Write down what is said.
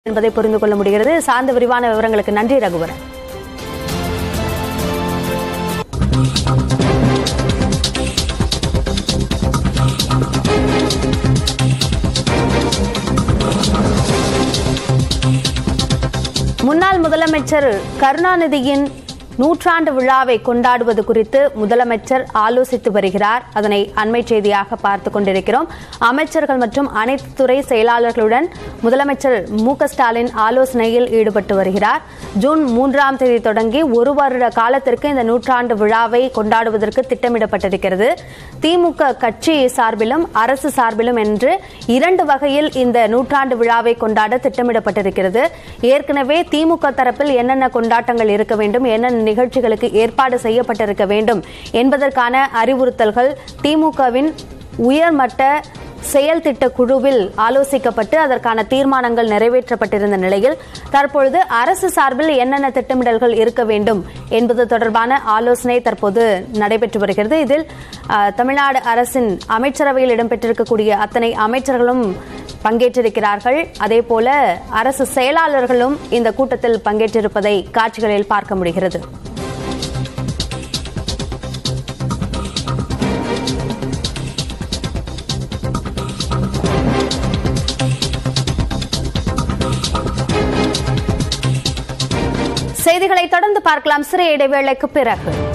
என்பதை புரிந்து கொள்ள முடிகிறது சார்ந்த விரிவான விவரங்களுக்கு நன்றி ரகுவரன் முன்னாள் முதலமைச்சர் கருணாநிதியின் நூற்றாண்டு விழாவை கொண்டாடுவது குறித்து முதலமைச்சர் ஆலோசித்து வருகிறார் அதனை அண்மை செய்தியாக பார்த்து கொண்டிருக்கிறோம் அமைச்சர்கள் மற்றும் அனைத்து துறை செயலாளர்களுடன் முதலமைச்சர் மு க ஸ்டாலின் ஆலோசனையில் ஈடுபட்டு வருகிறார் ஜூன் மூன்றாம் தேதி தொடங்கி ஒரு வருட காலத்திற்கு இந்த நூற்றாண்டு விழாவை கொண்டாடுவதற்கு திட்டமிடப்பட்டிருக்கிறது திமுக கட்சி சார்பிலும் அரசு சார்பிலும் என்று இரண்டு வகையில் இந்த நூற்றாண்டு விழாவை கொண்டாட திட்டமிடப்பட்டிருக்கிறது ஏற்கனவே திமுக தரப்பில் என்னென்ன கொண்டாட்டங்கள் இருக்க வேண்டும் என்னென்ன நிகழ்ச்சிகளுக்கு ஏற்பாடு செய்யப்பட்டிருக்க வேண்டும் என்பதற்கான அறிவுறுத்தல்கள் திமுகவின் உயர்மட்ட செயல் திட்ட குழுவில் ஆலோசிக்கப்பட்டு அதற்கான தீர்மானங்கள் நிறைவேற்றப்பட்டிருந்த நிலையில் தற்பொழுது அரசு சார்பில் என்னென்ன திட்டமிடல்கள் இருக்க வேண்டும் என்பது தொடர்பான ஆலோசனை தற்போது நடைபெற்று வருகிறது இதில் அஹ், தமிழ்நாடு அரசின் அமைச்சரவையில் இடம்பெற்றிருக்கக்கூடிய அத்தனை அமைச்சர்களும் பங்கேற்றிருக்கிறார்கள் அதே போல அரசு செயலாளர்களும் இந்த கூட்டத்தில் பங்கேற்றிருப்பதை காட்சிகளில் பார்க்க முடிகிறது செய்திகளை தொடர்ந்து பார்க்கலாம் சிறிய இடைவேளைக்கு பிறகு